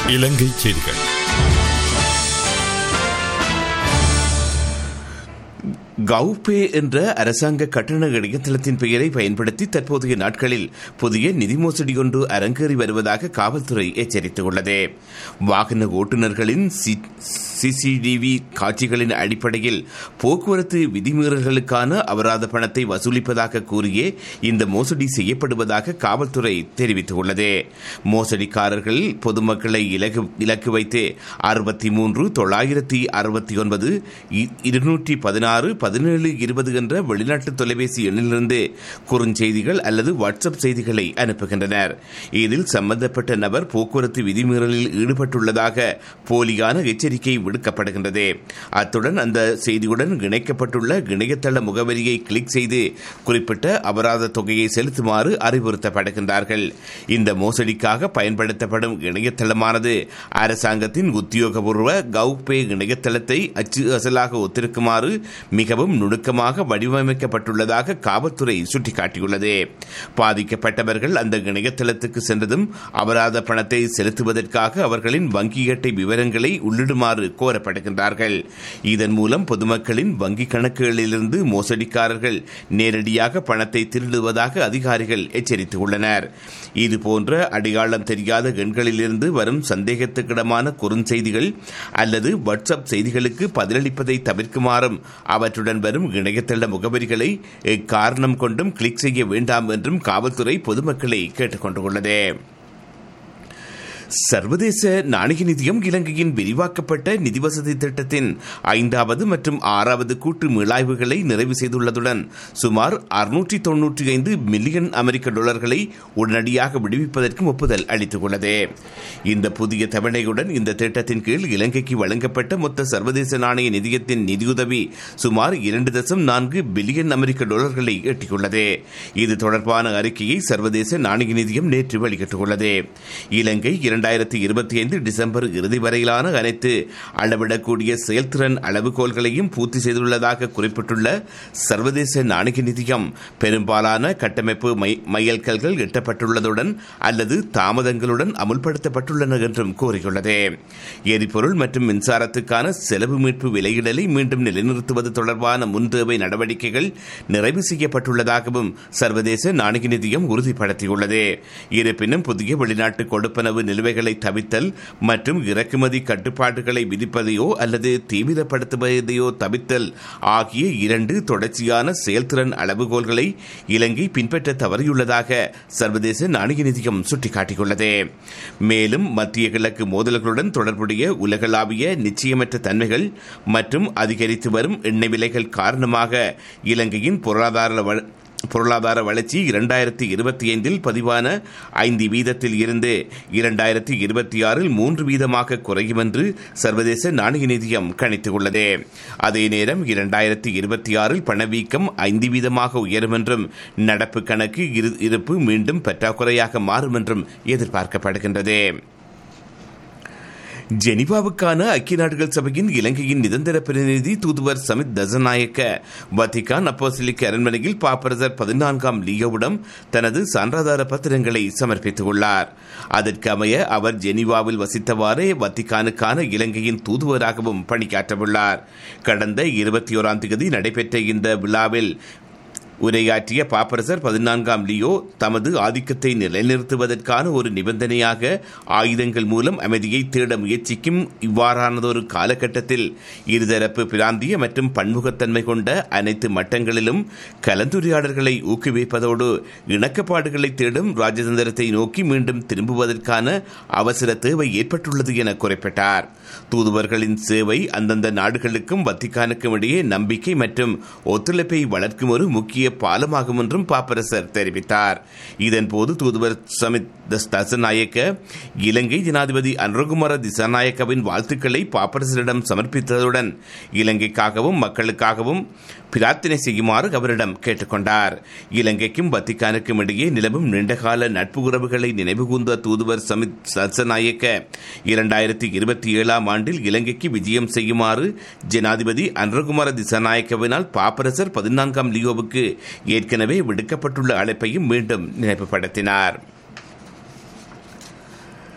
இலங்கை செய்திகள் கவுபே என்ற அரசாங்க கட்டண இணையதளத்தின் பெயரை பயன்படுத்தி தற்போதைய நாட்களில் புதிய நிதி மோசடி ஒன்று அரங்கேறி வருவதாக காவல்துறை எச்சரித்துள்ளது வாகன ஓட்டுநர்களின் சிசிடிவி காட்சிகளின் அடிப்படையில் போக்குவரத்து விதிமீறல்களுக்கான அபராத பணத்தை வசூலிப்பதாக கூறியே இந்த மோசடி செய்யப்படுவதாக காவல்துறை தெரிவித்துள்ளது மோசடிக்காரர்கள் பொதுமக்களை இலக்கு இலக்கு வைத்து அறுபத்தி மூன்று தொள்ளாயிரத்தி அறுபத்தி ஒன்பது இருநூற்றி பதினாறு பதினேழு இருபது என்ற வெளிநாட்டு தொலைபேசி எண்ணிலிருந்து குறுஞ்செய்திகள் அல்லது வாட்ஸ்அப் செய்திகளை அனுப்புகின்றனர் இதில் சம்பந்தப்பட்ட நபர் போக்குவரத்து விதிமீறலில் ஈடுபட்டுள்ளதாக போலியான எச்சரிக்கை விடுக்கப்படுகின்றது அத்துடன் அந்த செய்தியுடன் இணைக்கப்பட்டுள்ள இணையதள முகவரியை கிளிக் செய்து குறிப்பிட்ட அபராத தொகையை செலுத்துமாறு அறிவுறுத்தப்படுகின்றார்கள் இந்த மோசடிக்காக பயன்படுத்தப்படும் இணையதளமானது அரசாங்கத்தின் உத்தியோகபூர்வ கவுபே இணையதளத்தை அச்சு அசலாக ஒத்திருக்குமாறு மிகவும் நுணுக்கமாக வடிவமைக்கப்பட்டுள்ளதாக காவல்துறை சுட்டிக்காட்டியுள்ளது பாதிக்கப்பட்டவர்கள் அந்த இணையதளத்துக்கு சென்றதும் அபராத பணத்தை செலுத்துவதற்காக அவர்களின் வங்கி அட்டை விவரங்களை உள்ளிடுமாறு கோரப்படுகின்றார்கள் இதன் மூலம் பொதுமக்களின் வங்கி கணக்குகளிலிருந்து மோசடிக்காரர்கள் நேரடியாக பணத்தை திருடுவதாக அதிகாரிகள் எச்சரித்துள்ளனர் இதுபோன்ற அடையாளம் தெரியாத எண்களிலிருந்து வரும் சந்தேகத்துக்கிடமான குறுஞ்செய்திகள் அல்லது வாட்ஸ்அப் செய்திகளுக்கு பதிலளிப்பதை தவிர்க்குமாறும் அவற்றுடன் வரும் இணையதள முகவரிகளை காரணம் கொண்டும் கிளிக் செய்ய வேண்டாம் என்றும் காவல்துறை பொதுமக்களை கேட்டுக் கொண்டுள்ளது சர்வதேச நாணய நிதியம் இலங்கையின் விரிவாக்கப்பட்ட நிதி வசதி திட்டத்தின் ஐந்தாவது மற்றும் ஆறாவது கூட்டு மீளாய்வுகளை நிறைவு செய்துள்ளதுடன் சுமார் அறுநூற்றி தொன்னூற்றி ஐந்து மில்லியன் அமெரிக்க டாலர்களை உடனடியாக விடுவிப்பதற்கும் ஒப்புதல் அளித்துள்ளது இந்த புதிய தவணையுடன் இந்த திட்டத்தின் கீழ் இலங்கைக்கு வழங்கப்பட்ட மொத்த சர்வதேச நாணய நிதியத்தின் நிதியுதவி சுமார் இரண்டு தசம் நான்கு பில்லியன் அமெரிக்க டாலர்களை எட்டியுள்ளது இது தொடர்பான அறிக்கையை சர்வதேச நாணய நிதியம் நேற்று வெளியிட்டுள்ளது இலங்கை இரண்டாயிரத்தி இருபத்தி ஐந்து டிசம்பர் இறுதி வரையிலான அனைத்து அளவிடக்கூடிய செயல்திறன் அளவுகோல்களையும் பூர்த்தி செய்துள்ளதாக குறிப்பிட்டுள்ள சர்வதேச நாணய நிதியம் பெரும்பாலான கட்டமைப்பு மையல்கல்கள் எட்டப்பட்டுள்ளதுடன் அல்லது தாமதங்களுடன் அமுல்படுத்தப்பட்டுள்ளன என்றும் கூறியுள்ளது எரிபொருள் மற்றும் மின்சாரத்துக்கான செலவு மீட்பு விலையிடலை மீண்டும் நிலைநிறுத்துவது தொடர்பான முன்தேவை நடவடிக்கைகள் நிறைவு செய்யப்பட்டுள்ளதாகவும் சர்வதேச நாணய நிதியம் உறுதிப்படுத்தியுள்ளது இருப்பினும் புதிய வெளிநாட்டு கொடுப்பனவு நிலுவைகளை தவிர்த்தல் மற்றும் இறக்குமதி கட்டுப்பாடுகளை விதிப்பதையோ அல்லது தீவிரப்படுத்துவதையோ தவிர்த்தல் ஆகிய இரண்டு தொடர்ச்சியான செயல்திறன் அளவுகோல்களை இலங்கை பின்பற்ற தவறியுள்ளதாக சர்வதேச நாணய நிதியம் சுட்டிக்காட்டியுள்ளது மேலும் மத்திய கிழக்கு மோதல்களுடன் தொடர்புடைய உலகளாவிய நிச்சயமற்ற தன்மைகள் மற்றும் அதிகரித்து வரும் எண்ணெய் விலைகள் காரணமாக இலங்கையின் பொருளாதார பொருளாதார வளர்ச்சி இரண்டாயிரத்தி இருபத்தி ஐந்தில் பதிவான ஐந்து வீதத்தில் இருந்து இரண்டாயிரத்தி இருபத்தி ஆறில் மூன்று வீதமாக குறையும் என்று சர்வதேச நாணய நிதியம் கணித்துள்ளது அதே நேரம் இரண்டாயிரத்தி இருபத்தி ஆறில் பணவீக்கம் ஐந்து வீதமாக உயரும் என்றும் நடப்பு கணக்கு இருப்பு மீண்டும் பற்றாக்குறையாக மாறும் என்றும் எதிர்பார்க்கப்படுகின்றது ஜெனிவாவுக்கான ஐக்கிய நாடுகள் சபையின் இலங்கையின் நிரந்தர பிரதிநிதி தூதுவர் சமித் தசநாயக்க வத்திகான் அப்போசிலிக் அரண்மனையில் பாப்பரசர் பதினான்காம் லியோவிடம் தனது சான்றாதார பத்திரங்களை சமர்ப்பித்துள்ளார் அதற்கு அமைய அவர் ஜெனிவாவில் வசித்தவாறே வத்திகானுக்கான இலங்கையின் தூதுவராகவும் பணியாற்றவுள்ளார் கடந்த இருபத்தி ஓராம் தேதி நடைபெற்ற இந்த விழாவில் உரையாற்றிய பாப்பரசர் பதினான்காம் லியோ தமது ஆதிக்கத்தை நிலைநிறுத்துவதற்கான ஒரு நிபந்தனையாக ஆயுதங்கள் மூலம் அமைதியை தேட முயற்சிக்கும் இவ்வாறானதொரு காலகட்டத்தில் இருதரப்பு பிராந்திய மற்றும் பன்முகத்தன்மை கொண்ட அனைத்து மட்டங்களிலும் கலந்துரையாடல்களை ஊக்குவிப்பதோடு இணக்கப்பாடுகளை தேடும் ராஜதந்திரத்தை நோக்கி மீண்டும் திரும்புவதற்கான அவசர தேவை ஏற்பட்டுள்ளது என குறிப்பிட்டார் தூதுவர்களின் சேவை அந்தந்த நாடுகளுக்கும் வத்திக்கானுக்கும் இடையே நம்பிக்கை மற்றும் ஒத்துழைப்பை வளர்க்கும் ஒரு முக்கிய பாலமாகும் என்றும் பாப்பரசர் தெரிவித்தார் இதன்போது தூதுவர் சமித் தசநாயக்க இலங்கை ஜனாதிபதி அனுரகுமார திசாநாயக்கவின் வாழ்த்துக்களை பாப்பரசரிடம் சமர்ப்பித்ததுடன் இலங்கைக்காகவும் மக்களுக்காகவும் பிரார்த்தனை செய்யுமாறு அவரிடம் கேட்டுக்கொண்டார் இலங்கைக்கும் வத்திக்கானுக்கும் இடையே நிலவும் நீண்டகால நட்பு உறவுகளை நினைவுகூர்ந்த தூதுவர் சமித் சத்சநாயக்க இரண்டாயிரத்தி இருபத்தி ஏழாம் ஆண்டில் இலங்கைக்கு விஜயம் செய்யுமாறு ஜனாதிபதி அனுரகுமார திசாநாயக்கவினால் பாப்பரசர் பதினான்காம் லியோவுக்கு ஏற்கனவே விடுக்கப்பட்டுள்ள அழைப்பையும் மீண்டும் நினைவுபடுத்தினார்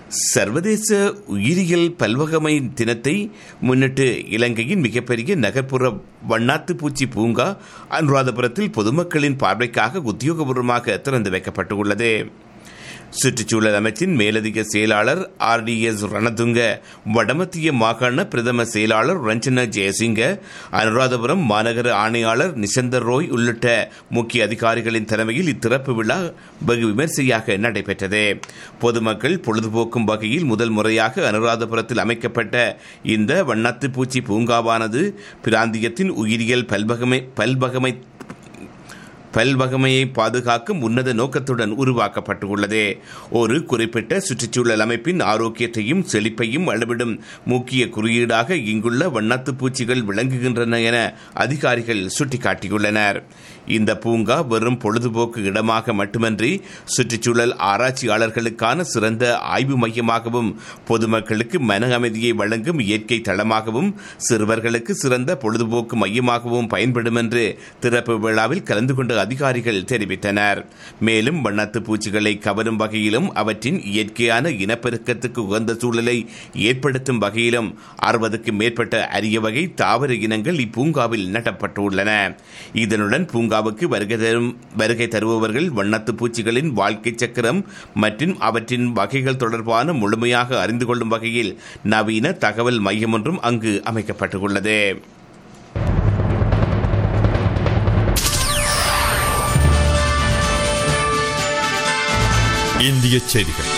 சர்வதேச உயிரியல் பல்வகமை தினத்தை முன்னிட்டு இலங்கையின் மிகப்பெரிய நகர்ப்புற வண்ணாத்து பூச்சி பூங்கா அனுராதபுரத்தில் பொதுமக்களின் பார்வைக்காக உத்தியோகபூர்வமாக திறந்து வைக்கப்பட்டுள்ளது சுற்றுச்சூழல் அமைச்சின் மேலதிக செயலாளர் ஆர் டி எஸ் ரணதுங்க வடமத்திய மாகாண பிரதம செயலாளர் ரஞ்சனா ஜெயசிங்க அனுராதபுரம் மாநகர ஆணையாளர் நிசந்தர் ரோய் உள்ளிட்ட முக்கிய அதிகாரிகளின் தலைமையில் இத்திறப்பு விழா வெகு விமர்சையாக நடைபெற்றது பொதுமக்கள் பொழுதுபோக்கும் வகையில் முதல் முறையாக அனுராதபுரத்தில் அமைக்கப்பட்ட இந்த வண்ணத்து பூச்சி பூங்காவானது பிராந்தியத்தின் உயிரியல் பல்வகமை பல்வகமை பல்வகமையை பாதுகாக்கும் உன்னத நோக்கத்துடன் உருவாக்கப்பட்டுள்ளது ஒரு குறிப்பிட்ட சுற்றுச்சூழல் அமைப்பின் ஆரோக்கியத்தையும் செழிப்பையும் அளவிடும் முக்கிய குறியீடாக இங்குள்ள வண்ணத்து பூச்சிகள் விளங்குகின்றன என அதிகாரிகள் சுட்டிக்காட்டியுள்ளனர் இந்த பூங்கா வெறும் பொழுதுபோக்கு இடமாக மட்டுமன்றி சுற்றுச்சூழல் ஆராய்ச்சியாளர்களுக்கான சிறந்த ஆய்வு மையமாகவும் பொதுமக்களுக்கு மன அமைதியை வழங்கும் இயற்கை தளமாகவும் சிறுவர்களுக்கு சிறந்த பொழுதுபோக்கு மையமாகவும் பயன்படும் என்று திறப்பு விழாவில் கலந்து கொண்ட அதிகாரிகள் தெரிவித்தனர் மேலும் வண்ணத்து பூச்சிகளை கவரும் வகையிலும் அவற்றின் இயற்கையான இனப்பெருக்கத்துக்கு உகந்த சூழலை ஏற்படுத்தும் வகையிலும் அறுபதுக்கு மேற்பட்ட அரிய வகை தாவர இனங்கள் இப்பூங்காவில் நடப்பட்டுள்ளன இதனுடன் பூங்காவுக்கு வருகை தரும் வருகை தருபவர்கள் வண்ணத்து பூச்சிகளின் வாழ்க்கை சக்கரம் மற்றும் அவற்றின் வகைகள் தொடர்பான முழுமையாக அறிந்து கொள்ளும் வகையில் நவீன தகவல் மையம் ஒன்றும் அங்கு அமைக்கப்பட்டுள்ளது இந்திய செய்திகள்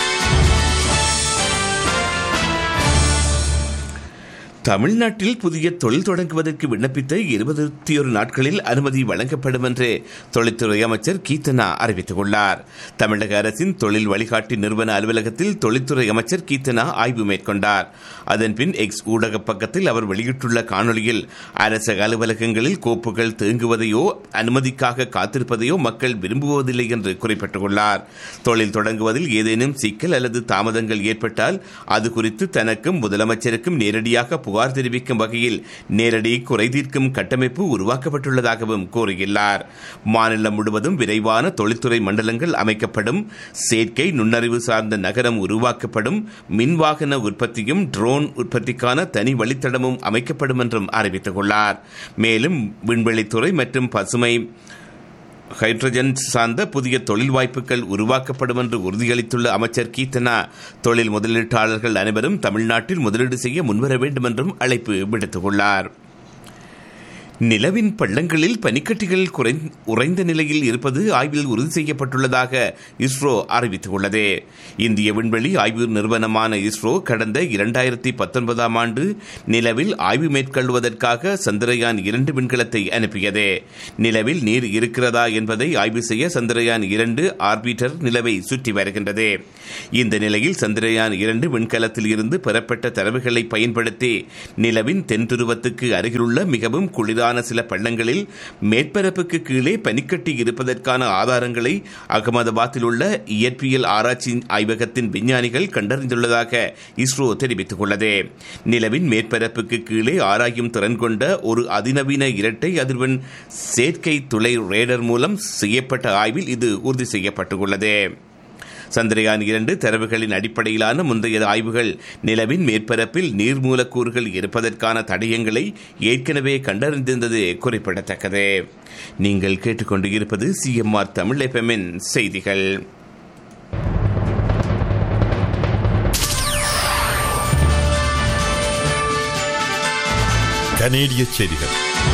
தமிழ்நாட்டில் புதிய தொழில் தொடங்குவதற்கு விண்ணப்பித்த இருபத்தி ஒரு நாட்களில் அனுமதி வழங்கப்படும் என்று தொழில்துறை அமைச்சர் கீர்த்தனா அறிவித்துள்ளார் தமிழக அரசின் தொழில் வழிகாட்டி நிறுவன அலுவலகத்தில் தொழில்துறை அமைச்சர் கீர்த்தனா ஆய்வு மேற்கொண்டார் அதன்பின் எக்ஸ் ஊடக பக்கத்தில் அவர் வெளியிட்டுள்ள காணொலியில் அரசு அலுவலகங்களில் கோப்புகள் தேங்குவதையோ அனுமதிக்காக காத்திருப்பதையோ மக்கள் விரும்புவதில்லை என்று குறிப்பிட்டுள்ளார் தொழில் தொடங்குவதில் ஏதேனும் சிக்கல் அல்லது தாமதங்கள் ஏற்பட்டால் அது குறித்து தனக்கும் முதலமைச்சருக்கும் நேரடியாக புகார் தெரிவிக்கும் வகையில் நேரடி குறைதீர்க்கும் கட்டமைப்பு உருவாக்கப்பட்டுள்ளதாகவும் கூறியுள்ளார் மாநிலம் முழுவதும் விரைவான தொழில்துறை மண்டலங்கள் அமைக்கப்படும் செயற்கை நுண்ணறிவு சார்ந்த நகரம் உருவாக்கப்படும் மின்வாகன உற்பத்தியும் ட்ரோன் உற்பத்திக்கான தனி வழித்தடமும் அமைக்கப்படும் என்றும் அறிவித்துள்ளார் மேலும் விண்வெளித்துறை மற்றும் பசுமை ஹைட்ரஜன் சார்ந்த புதிய தொழில் வாய்ப்புகள் உருவாக்கப்படும் என்று உறுதியளித்துள்ள அமைச்சர் கீர்த்தனா தொழில் முதலீட்டாளர்கள் அனைவரும் தமிழ்நாட்டில் முதலீடு செய்ய முன்வர வேண்டும் என்றும் அழைப்பு விடுத்துள்ளார் நிலவின் பள்ளங்களில் பனிக்கட்டிகள் உறைந்த நிலையில் இருப்பது ஆய்வில் உறுதி செய்யப்பட்டுள்ளதாக இஸ்ரோ அறிவித்துள்ளது இந்திய விண்வெளி ஆய்வு நிறுவனமான இஸ்ரோ கடந்த இரண்டாயிரத்தி பத்தொன்பதாம் ஆண்டு நிலவில் ஆய்வு மேற்கொள்வதற்காக சந்திரயான் இரண்டு விண்கலத்தை அனுப்பியது நிலவில் நீர் இருக்கிறதா என்பதை ஆய்வு செய்ய சந்திரயான் இரண்டு ஆர்பிட்டர் நிலவை சுற்றி வருகின்றது இந்த நிலையில் சந்திரயான் இரண்டு விண்கலத்தில் இருந்து பெறப்பட்ட தரவுகளை பயன்படுத்தி நிலவின் தென்துருவத்துக்கு அருகிலுள்ள மிகவும் குளிரான சில பள்ளங்களில் மேற்பரப்புக்கு கீழே பனிக்கட்டி இருப்பதற்கான ஆதாரங்களை அகமதாபாத்தில் உள்ள இயற்பியல் ஆராய்ச்சி ஆய்வகத்தின் விஞ்ஞானிகள் கண்டறிந்துள்ளதாக இஸ்ரோ தெரிவித்துள்ளது நிலவின் மேற்பரப்புக்கு கீழே ஆராயும் திறன் கொண்ட ஒரு அதிநவீன இரட்டை அதிர்வெண் செயற்கை துளை ரேடர் மூலம் செய்யப்பட்ட ஆய்வில் இது உறுதி செய்யப்பட்டுள்ளது சந்திரயான் இரண்டு தரவுகளின் அடிப்படையிலான முந்தைய ஆய்வுகள் நிலவின் மேற்பரப்பில் நீர் மூலக்கூறுகள் இருப்பதற்கான தடயங்களை ஏற்கனவே கண்டறிந்திருந்தது குறிப்பிடத்தக்கது நீங்கள் கேட்டுக்கொண்டு இருப்பது சிஎம்ஆர் தமிழ் எஃப்எம்மின் செய்திகள் கனேடிய செய்திகள்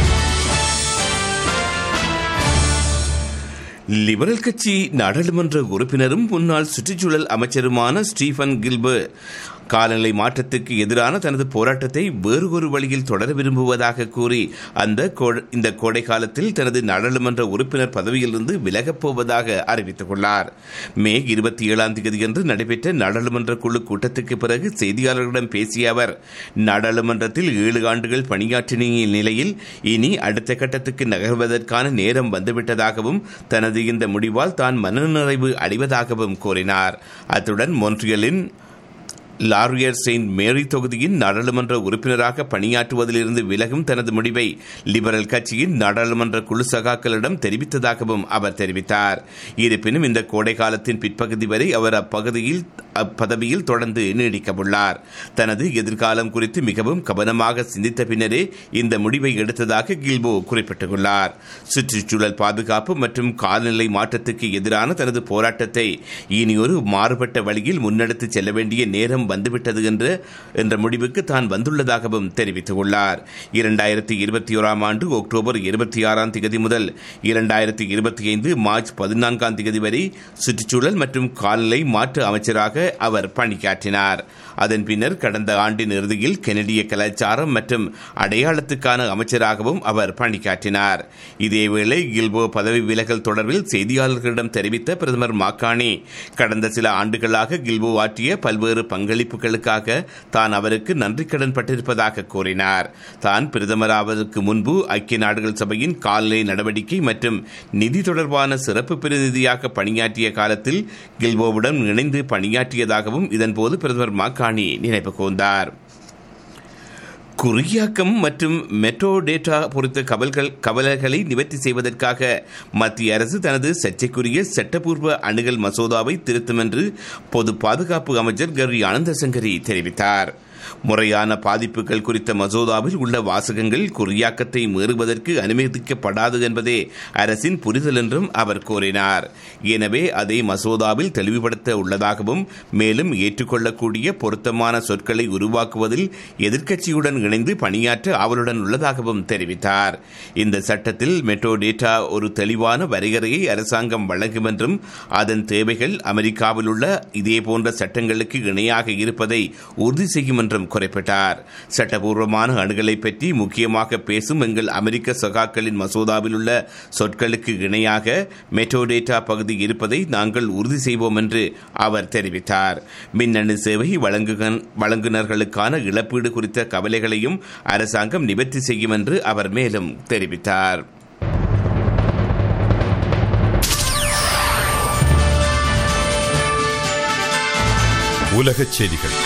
லிபரல் கட்சி நாடாளுமன்ற உறுப்பினரும் முன்னாள் சுற்றுச்சூழல் அமைச்சருமான ஸ்டீஃபன் கில்பர்ட் காலநிலை மாற்றத்துக்கு எதிரான தனது போராட்டத்தை வேறு ஒரு வழியில் தொடர விரும்புவதாக கூறி அந்த இந்த கோடை காலத்தில் தனது நாடாளுமன்ற உறுப்பினர் பதவியிலிருந்து விலகப் போவதாக அறிவித்துள்ளார் மே இருபத்தி ஏழாம் தேதியன்று நடைபெற்ற நாடாளுமன்ற குழு கூட்டத்துக்கு பிறகு செய்தியாளர்களிடம் பேசிய அவர் நாடாளுமன்றத்தில் ஏழு ஆண்டுகள் பணியாற்றின நிலையில் இனி அடுத்த கட்டத்துக்கு நகர்வதற்கான நேரம் வந்துவிட்டதாகவும் தனது இந்த முடிவால் தான் மனநிறைவு அடைவதாகவும் கூறினார் அத்துடன் மொன்ட்ரியலின் லாரியர் செயின்ட் மேரி தொகுதியின் நாடாளுமன்ற உறுப்பினராக பணியாற்றுவதிலிருந்து விலகும் தனது முடிவை லிபரல் கட்சியின் நாடாளுமன்ற குழு சகாக்களிடம் தெரிவித்ததாகவும் அவர் தெரிவித்தார் இருப்பினும் இந்த கோடை காலத்தின் பிற்பகுதி வரை அவர் அப்பகுதியில் அப்பதவியில் தொடர்ந்து நீடிக்கவுள்ளார் தனது எதிர்காலம் குறித்து மிகவும் கவனமாக சிந்தித்த பின்னரே இந்த முடிவை எடுத்ததாக கில்போ குறிப்பிட்டுள்ளார் சுற்றுச்சூழல் பாதுகாப்பு மற்றும் காலநிலை மாற்றத்துக்கு எதிரான தனது போராட்டத்தை இனியொரு மாறுபட்ட வழியில் முன்னெடுத்து செல்ல வேண்டிய நேரம் வந்துவிட்டது என்று என்ற முடிவுக்கு தான் வந்துள்ளதாகவும் தெரிவித்துள்ளார் இரண்டாயிரத்தி இருபத்தி ஓராம் ஆண்டு அக்டோபர் இருபத்தி ஆறாம் தேதி முதல் இரண்டாயிரத்தி இருபத்தி ஐந்து மார்ச் பதினான்காம் தேதி வரை சுற்றுச்சூழல் மற்றும் காலநிலை மாற்று அமைச்சராக அவர் பணியாற்றினார் அதன் பின்னர் கடந்த ஆண்டின் இறுதியில் கெனடிய கலாச்சாரம் மற்றும் அடையாளத்துக்கான அமைச்சராகவும் அவர் பணியாற்றினார் இதேவேளை கில்போ பதவி விலகல் தொடர்பில் செய்தியாளர்களிடம் தெரிவித்த பிரதமர் மாக்கானி கடந்த சில ஆண்டுகளாக கில்போ ஆற்றிய பல்வேறு பங்களிப்புகளுக்காக தான் அவருக்கு நன்றி கடன் பட்டிருப்பதாக கூறினார் தான் பிரதமராவதற்கு முன்பு ஐக்கிய நாடுகள் சபையின் காலநிலை நடவடிக்கை மற்றும் நிதி தொடர்பான சிறப்பு பிரதிநிதியாக பணியாற்றிய காலத்தில் கில்போவுடன் இணைந்து பணியாற்றியதாகவும் இதன்போது பிரதமர் மாக்கானி நினைவு கூர்ந்தார் குறியாக்கம் மற்றும் மெட்ரோ டேட்டா பொறுத்த கவல்கள் கவலைகளை நிவர்த்தி செய்வதற்காக மத்திய அரசு தனது சர்ச்சைக்குரிய சட்டப்பூர்வ அணுகல் மசோதாவை திருத்தும் என்று பொது பாதுகாப்பு அமைச்சர் கரி ஆனந்தசங்கரி தெரிவித்தார் முறையான பாதிப்புகள் குறித்த மசோதாவில் உள்ள வாசகங்கள் குறியாக்கத்தை மீறுவதற்கு அனுமதிக்கப்படாது என்பதே அரசின் புரிதல் என்றும் அவர் கூறினார் எனவே அதை மசோதாவில் தெளிவுபடுத்த உள்ளதாகவும் மேலும் ஏற்றுக்கொள்ளக்கூடிய பொருத்தமான சொற்களை உருவாக்குவதில் எதிர்க்கட்சியுடன் இணைந்து பணியாற்ற ஆவலுடன் உள்ளதாகவும் தெரிவித்தார் இந்த சட்டத்தில் மெட்ரோ டேட்டா ஒரு தெளிவான வரையறையை அரசாங்கம் வழங்கும் என்றும் அதன் தேவைகள் அமெரிக்காவில் உள்ள இதேபோன்ற சட்டங்களுக்கு இணையாக இருப்பதை உறுதி செய்யும் என்றும் குறிப்பிட்டார் சட்டபூர்வமான அணுகலை பற்றி முக்கியமாக பேசும் எங்கள் அமெரிக்க சகாக்களின் மசோதாவில் உள்ள சொற்களுக்கு இணையாக மெட்ரோ டேட்டா பகுதி இருப்பதை நாங்கள் உறுதி செய்வோம் என்று அவர் தெரிவித்தார் மின்னணு சேவை வழங்குநர்களுக்கான இழப்பீடு குறித்த கவலைகளையும் அரசாங்கம் நிவர்த்தி செய்யும் என்று அவர் மேலும் தெரிவித்தார் உலகச் செய்திகள்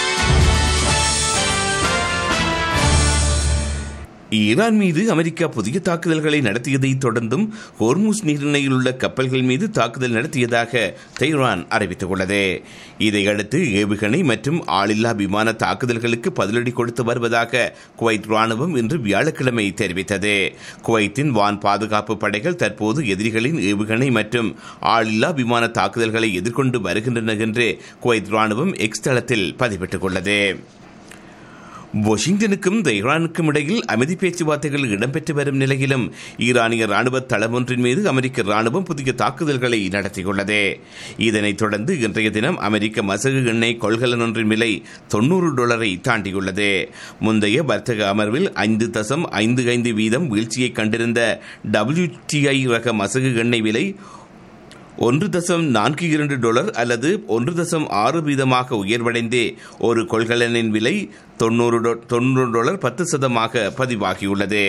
ஈரான் மீது அமெரிக்கா புதிய தாக்குதல்களை நடத்தியதை தொடர்ந்தும் ஹோர்முஸ் நீரிணையில் உள்ள கப்பல்கள் மீது தாக்குதல் நடத்தியதாக தெஹ்ரான் அறிவித்துள்ளது இதையடுத்து ஏவுகணை மற்றும் ஆளில்லா விமான தாக்குதல்களுக்கு பதிலடி கொடுத்து வருவதாக குவைத் ராணுவம் இன்று வியாழக்கிழமை தெரிவித்தது குவைத்தின் வான் பாதுகாப்பு படைகள் தற்போது எதிரிகளின் ஏவுகணை மற்றும் ஆளில்லா விமான தாக்குதல்களை எதிர்கொண்டு வருகின்றன என்று குவைத் ராணுவம் எக்ஸ் தளத்தில் பதிவிட்டுள்ளது வாஷிங்டனுக்கும் தெஹ்ரானுக்கும் இடையில் அமைதி பேச்சுவார்த்தைகள் இடம்பெற்று வரும் நிலையிலும் ஈரானிய ராணுவ தளம் ஒன்றின் மீது அமெரிக்க ராணுவம் புதிய தாக்குதல்களை நடத்தியுள்ளது இதனைத் தொடர்ந்து இன்றைய தினம் அமெரிக்க மசகு எண்ணெய் கொள்கலன் ஒன்றின் விலை தொன்னூறு டாலரை தாண்டியுள்ளது முந்தைய வர்த்தக அமர்வில் ஐந்து தசம் ஐந்து ஐந்து வீதம் வீழ்ச்சியை கண்டிருந்த டபிள்யூடிஐ ரக மசகு எண்ணெய் விலை ஒன்று தசம் நான்கு இரண்டு டாலர் அல்லது ஒன்று தசம் ஆறு வீதமாக உயர்வடைந்தே ஒரு கொள்கலனின் விலை தொண்ணூறு தொண்ணூறு டாலர் பத்து சதமாக பதிவாகியுள்ளது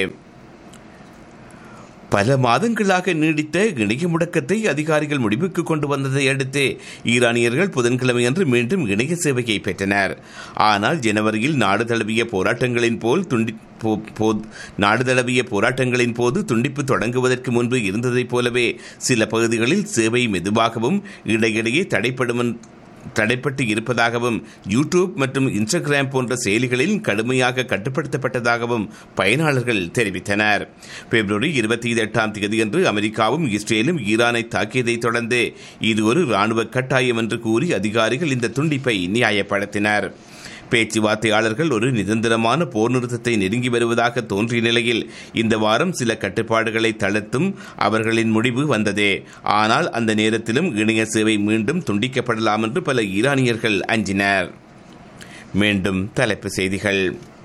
பல மாதங்களாக நீடித்த இணைய முடக்கத்தை அதிகாரிகள் முடிவுக்கு கொண்டு வந்ததை அடுத்து ஈரானியர்கள் புதன்கிழமையன்று மீண்டும் இணைய சேவையை பெற்றனர் ஆனால் ஜனவரியில் நாடு தழுவிய போராட்டங்களின் போல் துண்டி நாடு தழுவிய போராட்டங்களின் போது துண்டிப்பு தொடங்குவதற்கு முன்பு இருந்ததைப் போலவே சில பகுதிகளில் சேவை மெதுவாகவும் இடையிடையே தடைப்படும் தடைப்பட்டு இருப்பதாகவும் யூடியூப் மற்றும் இன்ஸ்டாகிராம் போன்ற செயலிகளில் கடுமையாக கட்டுப்படுத்தப்பட்டதாகவும் பயனாளர்கள் தெரிவித்தனர் பிப்ரவரி இருபத்தி எட்டாம் தேதியன்று அமெரிக்காவும் இஸ்ரேலும் ஈரானை தாக்கியதை தொடர்ந்து இது ஒரு ராணுவ கட்டாயம் என்று கூறி அதிகாரிகள் இந்த துண்டிப்பை நியாயப்படுத்தினர் பேச்சுவார்த்தையாளர்கள் ஒரு நிரந்தரமான போர் நிறுத்தத்தை நெருங்கி வருவதாக தோன்றிய நிலையில் இந்த வாரம் சில கட்டுப்பாடுகளை தளர்த்தும் அவர்களின் முடிவு வந்தது ஆனால் அந்த நேரத்திலும் இணைய சேவை மீண்டும் துண்டிக்கப்படலாம் என்று பல ஈரானியர்கள் அஞ்சினர் மீண்டும் தலைப்பு செய்திகள்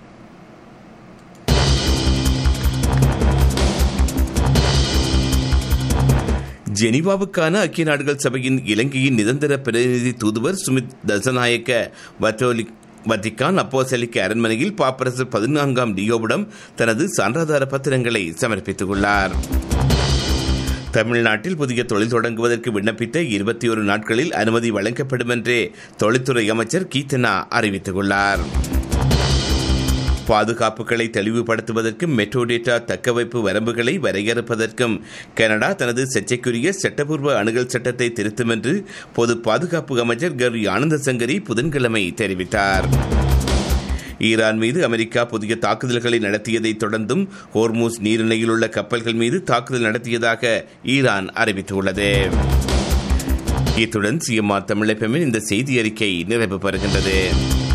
ஜெனீவாவுக்கான ஐக்கிய நாடுகள் சபையின் இலங்கையின் நிரந்தர பிரதிநிதி தூதுவர் சுமித் தசநாயக்க வட்டோலி வத்திக்கான் அப்போசலிக்க அரண்மனையில் பாப்பரசு பதினான்காம் டியோவிடம் தனது சான்றாதார பத்திரங்களை சமர்ப்பித்துள்ளார் தமிழ்நாட்டில் புதிய தொழில் தொடங்குவதற்கு விண்ணப்பித்த இருபத்தி ஒரு நாட்களில் அனுமதி வழங்கப்படும் என்று தொழில்துறை அமைச்சர் கீர்த்தனா அறிவித்துள்ளார் பாதுகாப்புகளை தெளிவுபடுத்துவதற்கும் மெட்ரோ டேட்டா தக்கவைப்பு வரம்புகளை வரையறுப்பதற்கும் கனடா தனது சர்ச்சைக்குரிய சட்டப்பூர்வ அணுகல் சட்டத்தை திருத்தும் என்று பொது பாதுகாப்பு அமைச்சர் கர் ஆனந்த சங்கரி புதன்கிழமை தெரிவித்தார் ஈரான் மீது அமெரிக்கா புதிய தாக்குதல்களை நடத்தியதை தொடர்ந்தும் ஹோர்மூஸ் நீரிணையில் உள்ள கப்பல்கள் மீது தாக்குதல் நடத்தியதாக ஈரான் அறிவித்துள்ளது இத்துடன் சிஎம்ஆர் தமிழப்பமின் இந்த செய்தி அறிக்கை நிறைவு பெறுகின்றது